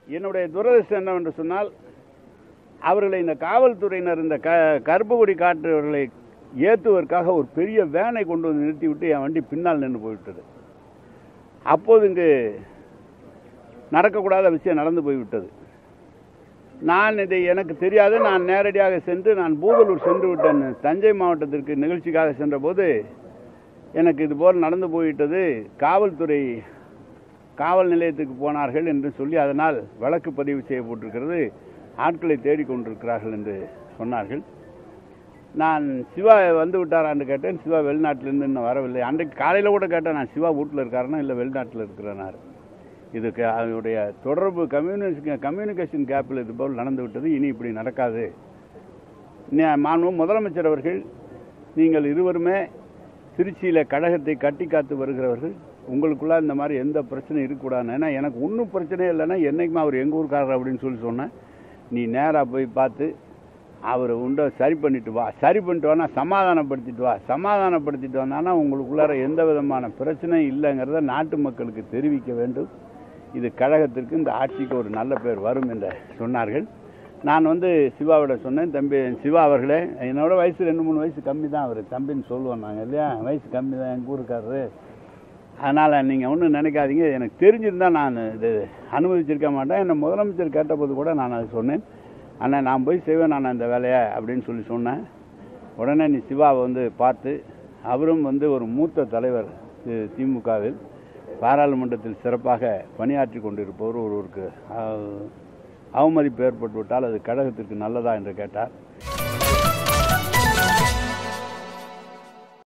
என்னுடைய துரதிர்ஷ்டம் என்னவென்று சொன்னால் அவர்களை இந்த காவல்துறையினர் இந்த க கருப்பு கொடி காட்டுறவர்களை ஏற்றுவதற்காக ஒரு பெரிய வேனை கொண்டு வந்து நிறுத்திவிட்டு என் வண்டி பின்னால் நின்று போய்விட்டது அப்போது இங்கு நடக்கக்கூடாத விஷயம் நடந்து போய்விட்டது நான் இதை எனக்கு தெரியாது நான் நேரடியாக சென்று நான் பூதலூர் சென்று விட்டேன் தஞ்சை மாவட்டத்திற்கு நிகழ்ச்சிக்காக சென்றபோது எனக்கு இது போல் நடந்து போய்விட்டது காவல்துறை காவல் நிலையத்துக்கு போனார்கள் என்று சொல்லி அதனால் வழக்கு பதிவு செய்யப்பட்டிருக்கிறது ஆட்களை தேடிக்கொண்டிருக்கிறார்கள் என்று சொன்னார்கள் நான் சிவா வந்து விட்டாரான்னு கேட்டேன் சிவா வெளிநாட்டிலேருந்து இன்னும் வரவில்லை அன்றைக்கு காலையில் கூட கேட்டேன் நான் சிவா வீட்டில் இருக்காருன்னா இல்லை வெளிநாட்டில் இருக்கிறேனார் இதுக்கு அவருடைய தொடர்பு கம்யூனிகேஷன் கம்யூனிகேஷன் கேப்பில் இது போல் நடந்து விட்டது இனி இப்படி நடக்காது நே- மாண்பு முதலமைச்சர் அவர்கள் நீங்கள் இருவருமே திருச்சியில் கழகத்தை கட்டி காத்து வருகிறவர்கள் உங்களுக்குள்ள இந்த மாதிரி எந்த பிரச்சனையும் இருக்கக்கூடாது ஏன்னா எனக்கு ஒன்றும் பிரச்சனையே இல்லைன்னா என்னைக்குமே அவர் எங்கள் ஊர்க்காரர் அப்படின்னு சொல்லி சொன்னேன் நீ நேராக போய் பார்த்து அவரை உண்டை சரி பண்ணிட்டு வா சரி பண்ணிட்டு வானா சமாதானப்படுத்திட்டு வா சமாதானப்படுத்திட்டு வந்தானா உங்களுக்குள்ளார எந்த விதமான பிரச்சனையும் இல்லைங்கிறத நாட்டு மக்களுக்கு தெரிவிக்க வேண்டும் இது கழகத்திற்கு இந்த ஆட்சிக்கு ஒரு நல்ல பேர் வரும் என்று சொன்னார்கள் நான் வந்து சிவாவிட சொன்னேன் தம்பி சிவா அவர்களே என்னோட வயசு ரெண்டு மூணு வயசு கம்மி தான் அவர் தம்பின்னு சொல்லுவோம் நாங்கள் இல்லையா வயசு கம்மி தான் எங்கள் ஊருக்காரரு அதனால் நீங்கள் ஒன்றும் நினைக்காதீங்க எனக்கு தெரிஞ்சிருந்தால் நான் இது அனுமதிச்சிருக்க மாட்டேன் என்னை முதலமைச்சர் கேட்டபோது கூட நான் அது சொன்னேன் அண்ணா நான் போய் செய்வேன் நான் அந்த வேலையை அப்படின்னு சொல்லி சொன்னேன் உடனே நீ சிவாவை வந்து பார்த்து அவரும் வந்து ஒரு மூத்த தலைவர் தி- திமுகவில் பாராளுமன்றத்தில் சிறப்பாக பணியாற்றி கொண்டிருப்பவர் ஒருவருக்கு அஹ், அவமதிப்பு ஏற்பட்டு விட்டால் அது கழகத்திற்கு நல்லதா என்று கேட்டார்